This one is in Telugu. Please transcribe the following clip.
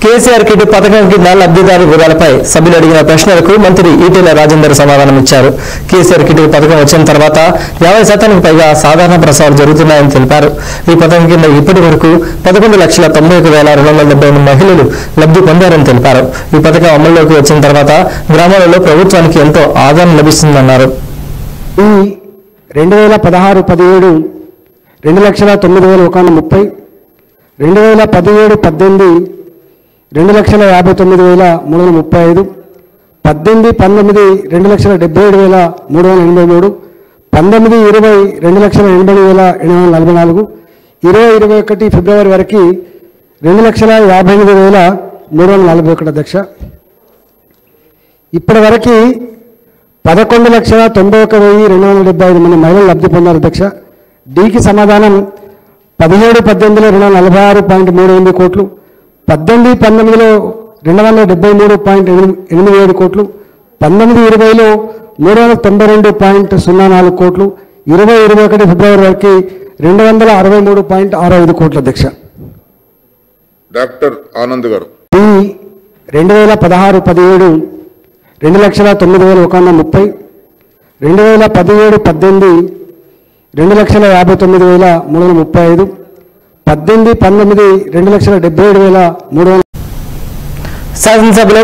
కేసీఆర్ కిట్ పథకం కింద లబ్ధిదారు వివరాలపై సభ్యులు అడిగిన ప్రశ్నలకు మంత్రి ఈటెల రాజేందర్ సమాధానం ఇచ్చారు కేసీఆర్ కిట్ పథకం వచ్చిన తర్వాత యాభై శాతానికి పైగా సాధారణ ప్రసవాలు జరుగుతున్నాయని తెలిపారు ఈ పథకం కింద ఇప్పటి వరకు పదకొండు లక్షల తొంభై ఒక వేల రెండు వందల డెబ్బై ఎనిమిది మహిళలు లబ్ధి పొందారని తెలిపారు ఈ పథకం అమల్లోకి వచ్చిన తర్వాత గ్రామాలలో ప్రభుత్వానికి ఎంతో ఆదరణ లభిస్తుందన్నారు ఈ రెండు వేల పదహారు పదిహేడు రెండు లక్షల తొమ్మిది వేల ఒక వందల ముప్పై రెండు వేల పదిహేడు పద్దెనిమిది రెండు లక్షల యాభై తొమ్మిది వేల మూడు వందల ముప్పై ఐదు పద్దెనిమిది పంతొమ్మిది రెండు లక్షల డెబ్బై ఏడు వేల మూడు వందల ఎనభై మూడు పంతొమ్మిది ఇరవై రెండు లక్షల ఎనభై వేల ఎనిమిది వందల నలభై నాలుగు ఇరవై ఇరవై ఒకటి ఫిబ్రవరి వరకు రెండు లక్షల యాభై ఎనిమిది వేల మూడు వందల నలభై ఒకటి అధ్యక్ష ఇప్పటి వరకు పదకొండు లక్షల తొంభై ఒక వెయ్యి రెండు వందల డెబ్బై ఐదు మంది మహిళలు లబ్ధి పొందారు అధ్యక్ష డీకి సమాధానం పదిహేడు పద్దెనిమిదిలో రెండు వందల నలభై ఆరు పాయింట్ మూడు ఎనిమిది కోట్లు పద్దెనిమిది పంతొమ్మిదిలో రెండు వందల డెబ్బై మూడు పాయింట్ ఎనిమిది ఎనిమిది ఏడు కోట్లు పంతొమ్మిది ఇరవైలో మూడు వందల తొంభై రెండు పాయింట్ సున్నా నాలుగు కోట్లు ఇరవై ఇరవై ఒకటి ఫిబ్రవరి వరకు రెండు వందల అరవై మూడు పాయింట్ ఆరు ఐదు కోట్ల అధ్యక్ష డాక్టర్ ఆనంద్ గారు ఈ రెండు వేల పదహారు పదిహేడు రెండు లక్షల తొమ్మిది వేల ఒక వందల ముప్పై రెండు వేల పదిహేడు పద్దెనిమిది రెండు లక్షల యాభై తొమ్మిది వేల మూడు వందల ముప్పై ఐదు పద్దెనిమిది పంతొమ్మిది రెండు లక్షల డెబ్బై ఏడు వేల మూడు వందల శాసనసభలో